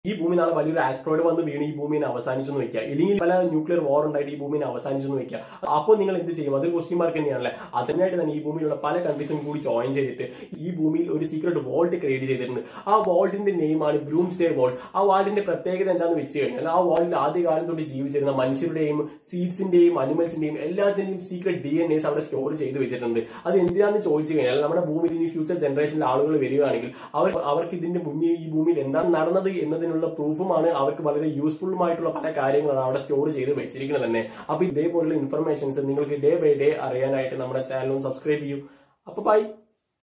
ഈ ഭൂമി നാളെ വലിയൊരു ആസ്ട്രോയിഡ് വന്ന് വീണ് ഈ ഭൂമിനെ അവസാനിച്ചെന്ന് വെക്കുക ഇല്ലെങ്കിൽ പല ന്യൂക്ലിയർ വാർ ഉണ്ടായിട്ട് ഈ ഭൂമിനെ അവസാനിച്ചെന്ന് വെക്കുക അപ്പോൾ നിങ്ങൾ എന്ത് ചെയ്യും അതൊരു ക്വസ്റ്റ്യൻ മാർക്ക് തന്നെയാണല്ലേ അതിനായിട്ട് തന്നെ ഈ ഭൂമിയിലുള്ള പല കൺട്രീസും കൂടി ജോയിൻ ചെയ്തിട്ട് ഈ ഭൂമിയിൽ ഒരു സീക്രട്ട് വോൾട്ട് ക്രിയേറ്റ് ചെയ്തിട്ടുണ്ട് ആ വോൾട്ടിന്റെ നെയിമാണ് ബ്രൂം സ്റ്റേ വോൾട്ട് ആ വാൾട്ടിന്റെ പ്രത്യേകത എന്താണെന്ന് വെച്ച് കഴിഞ്ഞാൽ ആ വാൾട്ടിൽ ആദ്യകാലം തൊട്ട് ജീവിച്ചിരുന്ന മനുഷ്യരുടെയും സീഡ്സിന്റെയും അനിമൽസിന്റെയും എല്ലാത്തിന്റെയും സീക്രട്ട് ഡി എൻ എസ് അവിടെ സ്റ്റോർ ചെയ്ത് വെച്ചിട്ടുണ്ട് അത് എന്തിനാന്ന് ചോദിച്ചു കഴിഞ്ഞാൽ നമ്മുടെ ഭൂമിയിൽ ഇനി ഫ്യൂച്ചർ ജനറേഷനിൽ ആളുകൾ വരികയാണെങ്കിൽ അവർ അവർക്ക് ഇതിന്റെ മുന്നേ ഈ ഭൂമിയിൽ എന്താണ് നടന്നത് എന്നതിനുള്ള പ്രൂഫുമാണ് അവർക്ക് വളരെ യൂസ്ഫുള്ളുമായിട്ടുള്ള പല കാര്യങ്ങളാണ് അവിടെ സ്റ്റോർ ചെയ്ത് വെച്ചിരിക്കുന്നത് തന്നെ അപ്പൊ ഇതേപോലുള്ള ഇൻഫർമേഷൻസ് നിങ്ങൾക്ക് ഡേ ബൈ ഡേ അറിയാനായിട്ട് നമ്മുടെ ചാനലും സബ്സ്ക്രൈബ് ചെയ്യൂ അപ്പൊ ബൈ